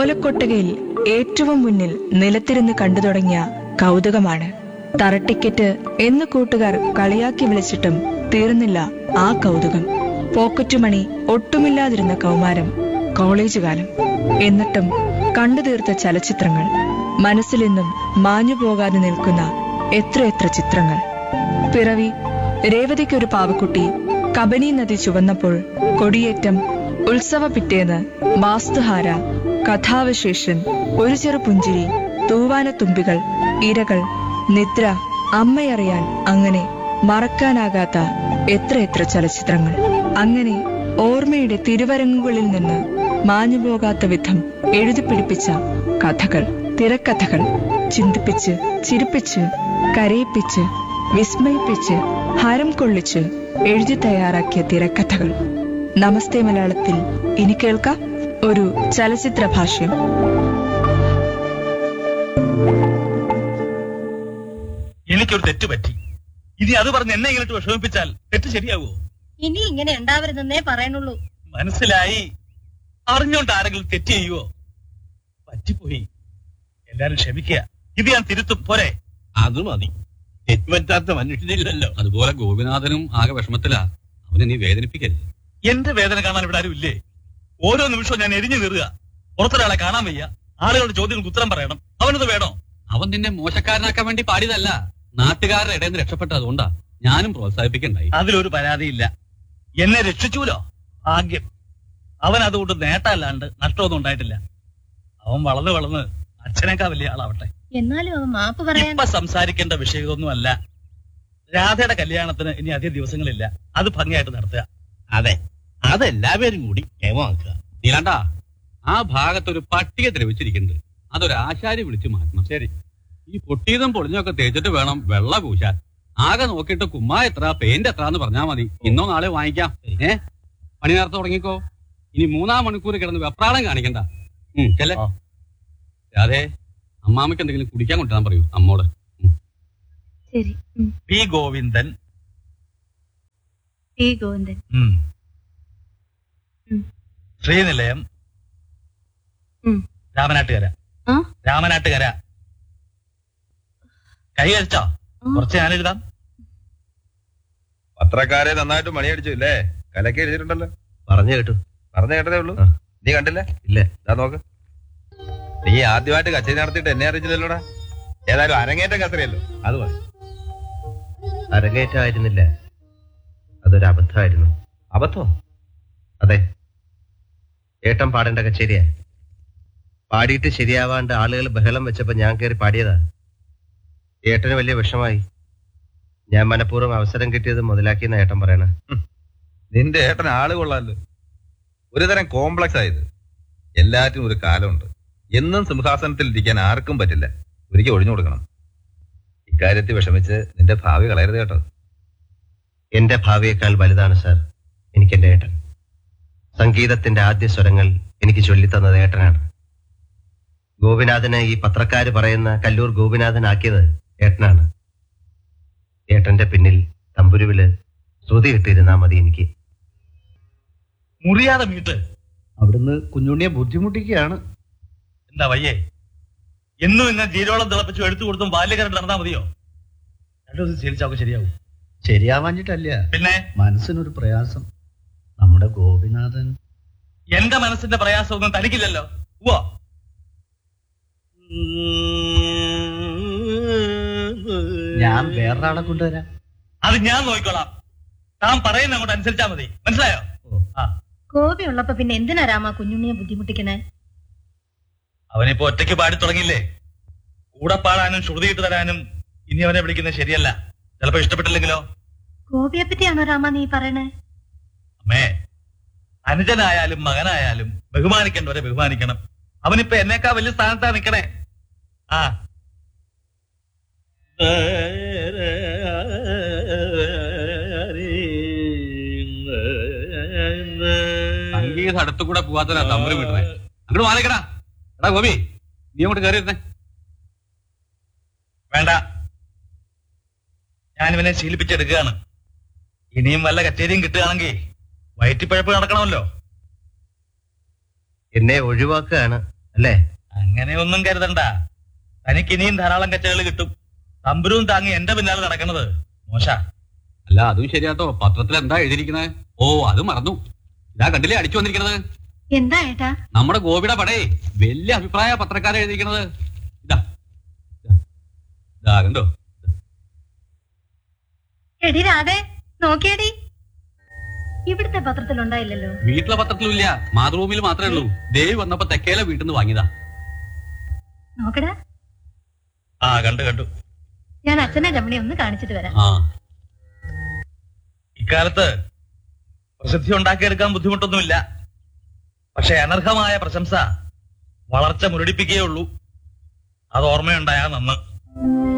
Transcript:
ഓലക്കൊട്ടകയിൽ ഏറ്റവും മുന്നിൽ നിലത്തിരുന്ന് കണ്ടു തുടങ്ങിയ കൗതുകമാണ് തറട്ടിക്കറ്റ് എന്ന് കൂട്ടുകാർ കളിയാക്കി വിളിച്ചിട്ടും തീർന്നില്ല ആ കൗതുകം പോക്കറ്റുമണി ഒട്ടുമില്ലാതിരുന്ന കൗമാരം കോളേജ് കാലം എന്നിട്ടും കണ്ടു തീർത്ത ചലച്ചിത്രങ്ങൾ മനസ്സിലെന്നും മാഞ്ഞു പോകാതെ നിൽക്കുന്ന എത്രയെത്ര ചിത്രങ്ങൾ പിറവി രേവതിക്കൊരു പാവക്കുട്ടി കബനി നദി ചുവന്നപ്പോൾ കൊടിയേറ്റം ഉത്സവ പിറ്റേന്ന് വാസ്തുഹാര കഥാവശേഷൻ ഒരു ചെറു പുഞ്ചിരി തൂവാനത്തുമ്പികൾ ഇരകൾ നിദ്ര അമ്മയറിയാൻ അങ്ങനെ മറക്കാനാകാത്ത എത്രയെത്ര ചലച്ചിത്രങ്ങൾ അങ്ങനെ ഓർമ്മയുടെ തിരുവരങ്ങുകളിൽ നിന്ന് മാഞ്ഞുപോകാത്ത വിധം എഴുതിപ്പിടിപ്പിച്ച കഥകൾ തിരക്കഥകൾ ചിന്തിപ്പിച്ച് ചിരിപ്പിച്ച് കരയിപ്പിച്ച് വിസ്മയിപ്പിച്ച് ഹരം കൊള്ളിച്ച് എഴുതി തയ്യാറാക്കിയ തിരക്കഥകൾ നമസ്തേ മലയാളത്തിൽ ഇനി കേൾക്കാം ഒരു ചലച്ചിത്ര ഭാഷ്യം എനിക്കൊരു തെറ്റ് പറ്റി ഇനി അത് പറഞ്ഞ് എന്നെ ഇങ്ങനെ വിഷമിപ്പിച്ചാൽ തെറ്റ് ശരിയാവോ ഇനി ഇങ്ങനെ ഉണ്ടാവരുതെന്നേ പറയണുള്ളൂ മനസ്സിലായി അറിഞ്ഞോണ്ട് ആരെങ്കിലും തെറ്റ് ചെയ്യുവോ പറ്റിപ്പോയി എല്ലാരും ക്ഷമിക്കുക ഇത് ഞാൻ തിരുത്തും പോരെ അത് മതി തെറ്റുപറ്റാത്ത മനുഷ്യനില്ലല്ലോ അതുപോലെ ഗോപിനാഥനും ആകെ വിഷമത്തിലാ അവനെ നീ വേദനിപ്പിക്കരുത് എന്റെ വേദന കാണാൻ ഇവിടെ ആരും ഇല്ലേ ഓരോ നിമിഷവും ഞാൻ എരിഞ്ഞു കയറുക പുറത്തൊരാളെ കാണാൻ വയ്യ ആളുകളുടെ ചോദ്യങ്ങൾക്ക് ഉത്തരം പറയണം അവനത് വേണോ അവൻ നിന്നെ മോശക്കാരനാക്കാൻ വേണ്ടി പാടിയതല്ല നാട്ടുകാരുടെ ഇടയിൽ നിന്ന് രക്ഷപ്പെട്ടത് അതുകൊണ്ടാ ഞാനും പ്രോത്സാഹിപ്പിക്കണ്ടായി അതിലൊരു പരാതിയില്ല എന്നെ രക്ഷിച്ചുല്ലോ ഭാഗ്യം അവൻ അതുകൊണ്ട് നേട്ടമല്ലാണ്ട് നഷ്ടമൊന്നും ഉണ്ടായിട്ടില്ല അവൻ വളർന്ന് വളർന്ന് അച്ഛനേക്കാ വലിയ ആളാവട്ടെ എന്നാലും അവൻ മാപ്പ് പറയാൻ ഇപ്പൊ സംസാരിക്കേണ്ട വിഷയമൊന്നുമല്ല രാധയുടെ കല്യാണത്തിന് ഇനി അധികം ദിവസങ്ങളില്ല അത് ഭംഗിയായിട്ട് നടത്തുക അതെ അതെല്ലാവരും കൂടി ക്ഷേമമാക്കുക നീലാണ്ട ആ ഭാഗത്ത് ഒരു പട്ടിക ദ്രവിച്ചിരിക്കുന്നുണ്ട് അതൊരു ആശാരി വിളിച്ചു മാറ്റണം ശരി ഈ പൊട്ടിയതും പൊളിഞ്ഞൊക്കെ തേച്ചിട്ട് വേണം വെള്ള പൂശാൻ ആകെ നോക്കിയിട്ട് കുമ്മാ എത്ര പെയിന്റ് എത്ര എന്ന് പറഞ്ഞാൽ മതി ഇന്നോ നാളെ വാങ്ങിക്കാം ഏ പണി നേരത്തെ തുടങ്ങിക്കോ ഇനി മൂന്നാം മണിക്കൂർ കിടന്ന് വെപ്രാളം കാണിക്കണ്ട ഉം ചെല്ലേ ആ. അതെ അമ്മാമയ്ക്ക് എന്തെങ്കിലും കുടിക്കാൻ കൊണ്ടുവരാൻ പറയൂ അമ്മോട് ശരി പി ഗോവിന്ദൻ ടി ഗോവിന്ദൻ ഉം. ഉം. ശ്രീനിലയം ഉം. രാമനാട്ടുകര ആ? രാമനാട്ടുകര കൈ കഴിച്ചോ ആ. കുറച്ച് ഞാൻ എഴുതാം പത്രക്കാരെ നന്നായിട്ട് മണിയടിച്ചു ഇല്ലേ കലക്കി എഴുതിയിട്ടുണ്ടല്ലോ പറഞ്ഞു കേട്ടു പറഞ്ഞു കേട്ടതേ ഉള്ളൂ ആ. നീ കണ്ടില്ലേ ഇല്ല ഇതാ നോക്ക് നീ ആദ്യമായിട്ട് കച്ചേരി നടത്തിയിട്ട് എന്നെ അറിയിച്ചില്ലല്ലോടാ ഏതായാലും അരങ്ങേറ്റം കസറിയല്ലോ അത് മതി അരങ്ങേറ്റമായിരുന്നില്ല അതൊരു അബദ്ധമായിരുന്നു അബദ്ധം അതെ ഏട്ടൻ പാടേണ്ട കച്ചേരിയാ പാടിയിട്ട് ശരിയാവാണ്ട് ആളുകൾ ബഹളം വെച്ചപ്പോ ഞാൻ കയറി പാടിയതാ ഏട്ടന് വലിയ വിഷമായി ഞാൻ മനഃപൂർവ്വം അവസരം കിട്ടിയത് മുതലാക്കിയെന്ന ഏട്ടൻ പറയണ നിന്റെ ഏട്ടൻ ആള് കൊള്ളാലോ ഒരു തരം കോംപ്ലക്സ് ആയത് എല്ലാറ്റിനും ഒരു കാലമുണ്ട് എന്നും സിംഹാസനത്തിൽ ഇരിക്കാൻ ആർക്കും പറ്റില്ല ഒരിക്കൽ ഒഴിഞ്ഞു കൊടുക്കണം ഇക്കാര്യത്തിൽ വിഷമിച്ച് നിന്റെ ഭാവി കളയരുത് കേട്ടോ എന്റെ ഭാവിയേക്കാൾ വലുതാണ് സാർ എനിക്ക് എന്റെ ഏട്ടൻ സംഗീതത്തിന്റെ ആദ്യ സ്വരങ്ങൾ എനിക്ക് ചൊല്ലിത്തന്നത് ഏട്ടനാണ് ഗോപിനാഥനെ ഈ പത്രക്കാര് പറയുന്ന കല്ലൂർ ഗോപിനാഥനാക്കിയത് ഏട്ടനാണ് ഏട്ടന്റെ പിന്നിൽ തമ്പുരുവില് ശ്രുതി കിട്ടിയിരുന്നാ മതി എനിക്ക് മുറിയാതെ വീട്ട് അവിടുന്ന് കുഞ്ഞുണ്ണിയെ ബുദ്ധിമുട്ടിക്കുകയാണ് എന്താ വയ്യേ എന്നും ഇങ്ങനെ ജീരോളം തിളപ്പിച്ചു എടുത്തു കൊടുത്തും ബാല്യകാരൻ നടന്നാ മതിയോ രണ്ടു ദിവസം ശീലിച്ചാൽ ശരിയാവും ശരിയാവാഞ്ഞിട്ടല്ല പിന്നെ മനസ്സിനൊരു പ്രയാസം നമ്മുടെ ഗോപിനാഥൻ എന്റെ മനസ്സിന്റെ പ്രയാസമൊന്നും തനിക്കില്ലല്ലോ ഉവ്വോ ഞാൻ വേറൊരാളെ കൊണ്ടുവരാം അത് ഞാൻ നോക്കിക്കോളാം താൻ പറയുന്ന അങ്ങോട്ട് അനുസരിച്ചാ മതി മനസ്സിലായോ ആ ഗോപി ഉള്ളപ്പോ പിന്നെ എന്തിനാ രാമ കുഞ്ഞുണ്ണിയെ ബുദ്ധിമുട്ടിക്കണേ അവനിപ്പോ ഒറ്റയ്ക്ക് പാടി തുടങ്ങിയില്ലേ കൂടെ പാടാനും ശ്രുതി ഇട്ട് തരാനും ഇനി അവനെ വിളിക്കുന്നത് ശരിയല്ല ചിലപ്പോ ഇഷ്ടപ്പെട്ടില്ലെങ്കിലോ ഗോപിയെ പറ്റിയാണോ രാമ നീ പറയണേ അമ്മേ അനുജനായാലും മകനായാലും ബഹുമാനിക്കേണ്ടവരെ ബഹുമാനിക്കണം അവനിപ്പോ എന്നേക്കാ വലിയ സ്ഥാനത്താ നിക്കണേ ആ സംഗീതം അടുത്തു കൂടെ പോവാത്തനാ തമ്പുരു വിട്ടണേ അങ്ങോട്ട് മാറിക്കടാ എടാ ഗോപി നീ അങ്ങോട്ട് കയറിയിരുന്നേ വേണ്ട ഞാനിവനെ ശീലിപ്പിച്ചെടുക്കുകയാണ് ഇനിയും വല്ല കച്ചേരിയും കിട്ടുകയാണെങ്കിൽ വയറ്റിപ്പഴപ്പ് നടക്കണമല്ലോ എന്നെ ഒഴിവാക്കുകയാണ് അല്ലേ അങ്ങനെയൊന്നും കരുതണ്ട തനിക്ക് ഇനിയും ധാരാളം കച്ചകൾ കിട്ടും തമ്പുരും താങ്ങി എന്റെ പിന്നാലെ നടക്കണത് മോശ അല്ല അതും ശരിയാട്ടോ പത്രത്തിൽ എന്താ എഴുതിയിരിക്കുന്നത് ഓ അത് മറന്നു ഇതാ കണ്ടില്ലേ അടിച്ചു വന്നിരിക്കുന്നത് എന്താ ഏട്ടാ നമ്മുടെ ഗോപിയുടെ പടേ വലിയ അഭിപ്രായ പത്രക്കാരെ എഴുതിയിരിക്കുന്നത് ഇതാ ഇതാ. ഇതാ കണ്ടോ എടി രാധേ നോക്കിയടി ഇവിടുത്തെ പത്രത്തിൽ ഉണ്ടായില്ലല്ലോ വീട്ടിലെ പത്രത്തിലും ഇല്ല മാതൃഭൂമിയിൽ മാത്രമേ ഉള്ളൂ ദേവി വന്നപ്പോ തെക്കേലെ വീട്ടിൽ നിന്ന് വാങ്ങിയതാ നോക്കടാ ആ കണ്ടു കണ്ടു ഞാൻ അച്ഛനെ രമണി ഒന്ന് കാണിച്ചിട്ട് വരാം ആ ഇക്കാലത്ത് പ്രസിദ്ധി ഉണ്ടാക്കിയെടുക്കാൻ ബുദ്ധിമുട്ടൊന്നുമില്ല പക്ഷെ അനർഹമായ പ്രശംസ വളർച്ച മുരടിപ്പിക്കുകയുള്ളൂ അത് ഓർമ്മയുണ്ടായാൽ നന്ന്